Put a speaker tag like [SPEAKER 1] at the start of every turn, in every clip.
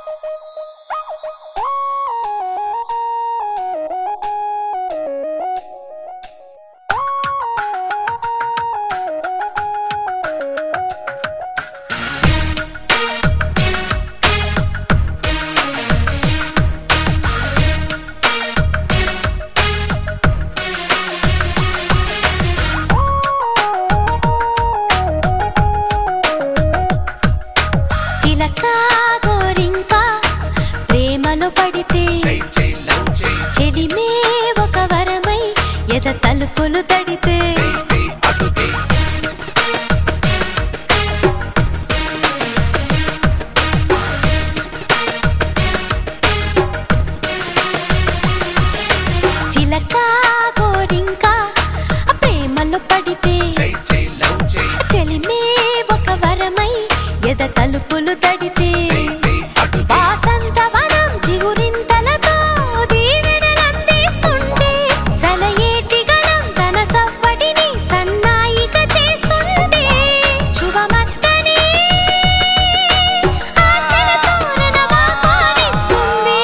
[SPEAKER 1] చిలక గోరింక ప్రేమలో పడితే చెలిమే ఒక వరమై ఎద తలుపులు తడితే చిలక గోరింక ప్రేమలో పడితే చెలిమే ఒక వరమై ఎద తలుపులు తడితే వాసంతవనం చిగురింతలతో దీవెనలందిస్తుంటే సలయేటి గణం తన సవ్వడిని సన్నాయిక చేస్తుంటే శుభమస్తని ఆశల తోరణమాపాదిస్తుంది.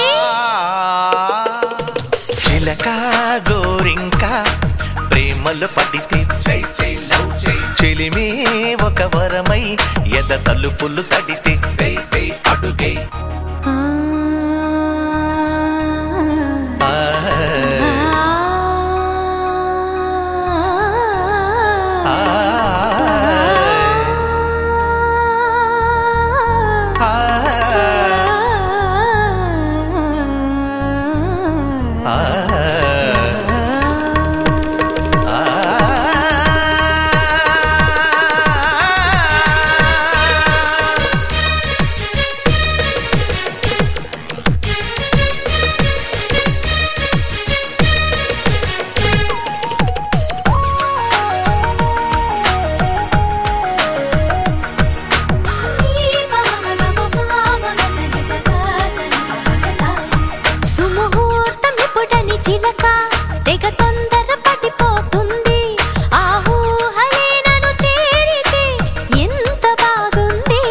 [SPEAKER 2] చిలక గోరింక ప్రేమలు పడితే చెలిమే ఒక వరమై ఎద తలుపులు తడితే అడుగే
[SPEAKER 1] ఆ
[SPEAKER 2] ఆ, ఆ, ఆ, ఆ, ఆ.
[SPEAKER 1] సుముహూర్తం ఎప్పుడని చిలక తెగ తొందర పడిపోతుంది ఆ ఊహలే నన్ను చేరితే ఎంత బాగుంది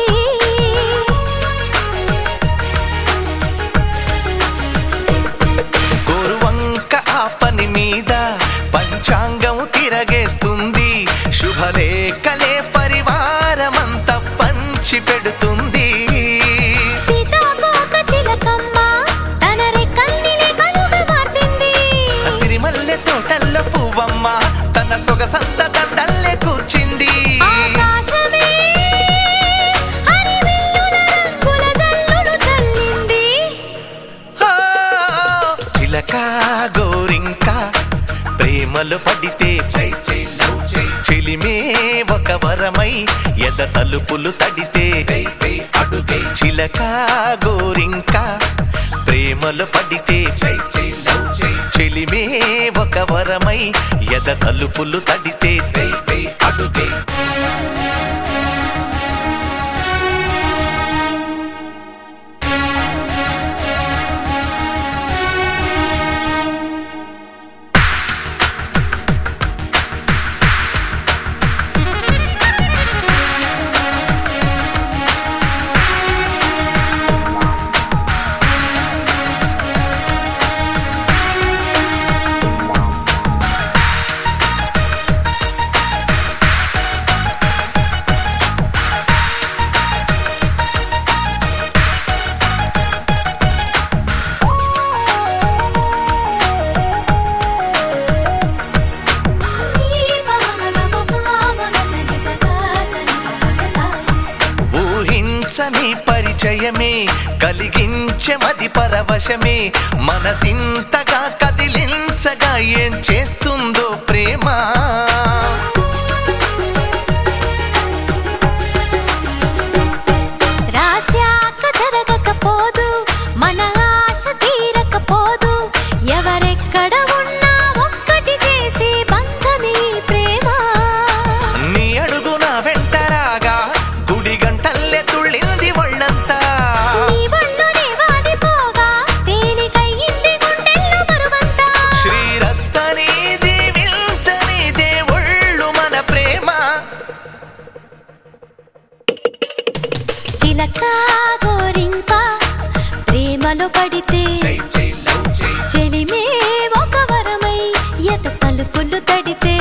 [SPEAKER 2] గోరువంక ఆ పని మీద పంచాంగం తిరగేస్తుంది శుభలేఖలే పరివారమంతా పంచి పెడుతుంది
[SPEAKER 1] సీతాకోక చిలకమ్మ తన రెక్కల్ని లేఖలుగా మార్చింది
[SPEAKER 2] సిరిమల్లె తోటల్లో పువ్వమ్మ తన సొగసంత దండల్లే కూర్చింది
[SPEAKER 1] ఆకాశమే హరివిల్లుల రంగుల జల్లులు చల్లింది
[SPEAKER 2] ఆ, చిలక గోరింక ప్రేమలు పడితే చెలిమే ఒక వరమై ఎద తలుపులు తడితే అడుగే చిలక గోరింక ప్రేమలు పడితే చెలిమే ఒక వరమై ఎద తలుపులు తడితే అడుగే ఊహించని పరిచయమే కలిగించే మది పరవశమే మనసింతగా కదిలించగా ఏం చేస్తుందో ప్రేమ
[SPEAKER 1] రాశాక జరగకపోదు మన ఆశ తీరకపోదు ఎవరెక్కడ ఉన్నా ఒక్కటి చేసి బంధమే ప్రేమ
[SPEAKER 2] నీ అడుగున వెంటరాగా గుడి గంటల్లే తుళ్ళింది ఒళ్ళంతా
[SPEAKER 1] నీ ఒళ్ళోనే వాడిపోగా తేలికయ్యింది గుండెల్లో బరువంతా
[SPEAKER 2] శ్రీరస్తని దీవించని దేవుళ్ళు మన ప్రేమ
[SPEAKER 1] చిలక గోరింక ప్రేమలో పడితే చెలిమే ఒక వరమై ఎద తలుపులు తడితే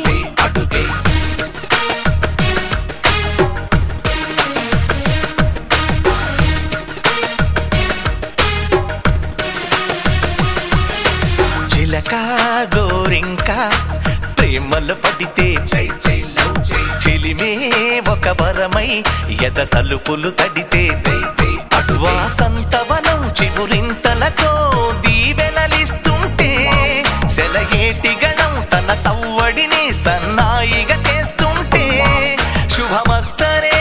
[SPEAKER 2] చిలక గోరింక ప్రేమలో పడితే చెలిమే ఒక వరమై ఎద తలుపులు తడితే వాసంతవనం చిగురింతలతో దీవెనలిస్తుంటే సెలయేటి గణం తన సవ్వడిని సన్నాయిగా చేస్తుంటే శుభమస్తరే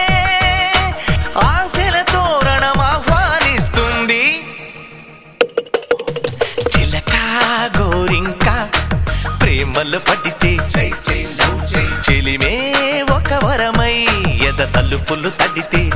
[SPEAKER 2] ఆశల తోరణం ఆహ్వానిస్తుంది చిలక గోరింక ప్రేమలు పడితే చెలిమే ఒక వరమై ఎద తలుపులు తడితే